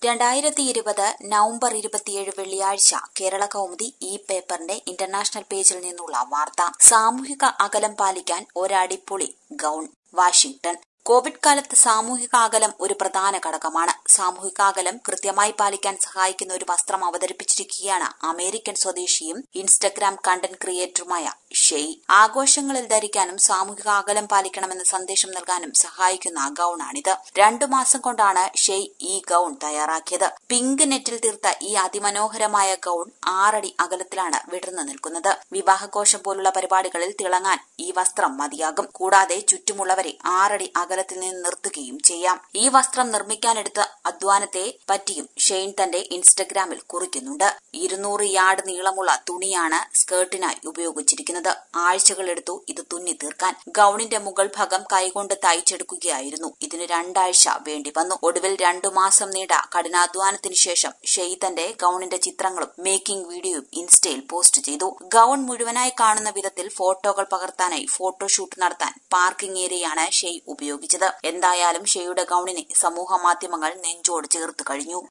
രണ്ടായിരത്തി ഇരുപത് നവംബർ ഇരുപത്തിയേഴ് വെള്ളിയാഴ്ച കേരള കൗമുദി ഈ പേപ്പറിന്റെ ഇന്റർനാഷണൽ പേജിൽ നിന്നുള്ള വാർത്ത സാമൂഹിക അകലം പാലിക്കാൻ ഒരടിപൊളി ഗൌൺ വാഷിംഗ്ടൺ കോവിഡ് കാലത്ത് സാമൂഹിക അകലം ഒരു പ്രധാന ഘടകമാണ് സാമൂഹിക അകലം കൃത്യമായി പാലിക്കാൻ സഹായിക്കുന്ന ഒരു വസ്ത്രം അവതരിപ്പിച്ചിരിക്കുകയാണ് അമേരിക്കൻ സ്വദേശിയും ഇൻസ്റ്റഗ്രാം കണ്ടന്റ് ക്രിയേറ്ററുമായ ഷെയ് ആഘോഷങ്ങളിൽ ധരിക്കാനും സാമൂഹിക അകലം പാലിക്കണമെന്ന സന്ദേശം നൽകാനും സഹായിക്കുന്ന ഗൌണാണിത് രണ്ടു മാസം കൊണ്ടാണ് ഷെയ് ഈ ഗൌൺ തയ്യാറാക്കിയത് പിങ്ക് നെറ്റിൽ തീർത്ത ഈ അതിമനോഹരമായ ഗൌൺ ആറടി അകലത്തിലാണ് വിടർന്നു നിൽക്കുന്നത് വിവാഹഘോഷം പോലുള്ള പരിപാടികളിൽ തിളങ്ങാൻ ഈ വസ്ത്രം മതിയാകും കൂടാതെ ചുറ്റുമുള്ളവരെ ആറടി അകലത്തിൽ നിന്ന് നിർത്തുകയും ചെയ്യാം ഈ വസ്ത്രം നിർമ്മിക്കാനെടുത്ത അധ്വാനത്തെ പറ്റിയും ഷെയ്ൻ തന്റെ ഇൻസ്റ്റഗ്രാമിൽ കുറിക്കുന്നുണ്ട് ഇരുന്നൂറ് യാർഡ് നീളമുള്ള തുണിയാണ് സ്കേർട്ടിനായി ഉപയോഗിച്ചിരിക്കുന്നത് ആഴ്ചകളെടുത്തു ഇത് തുന്നി തീർക്കാൻ ഗൌണിന്റെ മുകൾ ഭാഗം കൈകൊണ്ട് തയ്ച്ചെടുക്കുകയായിരുന്നു ഇതിന് രണ്ടാഴ്ച വേണ്ടി വന്നു ഒടുവിൽ രണ്ടു മാസം നീണ്ട കഠിനാധ്വാനത്തിനു ശേഷം ഷെയ് തന്റെ ഗൌണിന്റെ ചിത്രങ്ങളും മേക്കിംഗ് വീഡിയോയും ഇൻസ്റ്റയിൽ പോസ്റ്റ് ചെയ്തു ഗൌൺ മുഴുവനായി കാണുന്ന വിധത്തിൽ ഫോട്ടോകൾ പകർത്താനായി ഫോട്ടോഷൂട്ട് നടത്താൻ പാർക്കിംഗ് ഏരിയയാണ് ഷെയ് ഉപയോഗിച്ചത് എന്തായാലും ഷെയ്യുടെ ഗൌണിനെ സമൂഹ മാധ്യമങ്ങൾ നെഞ്ചോട് ചേർത്ത് കഴിഞ്ഞു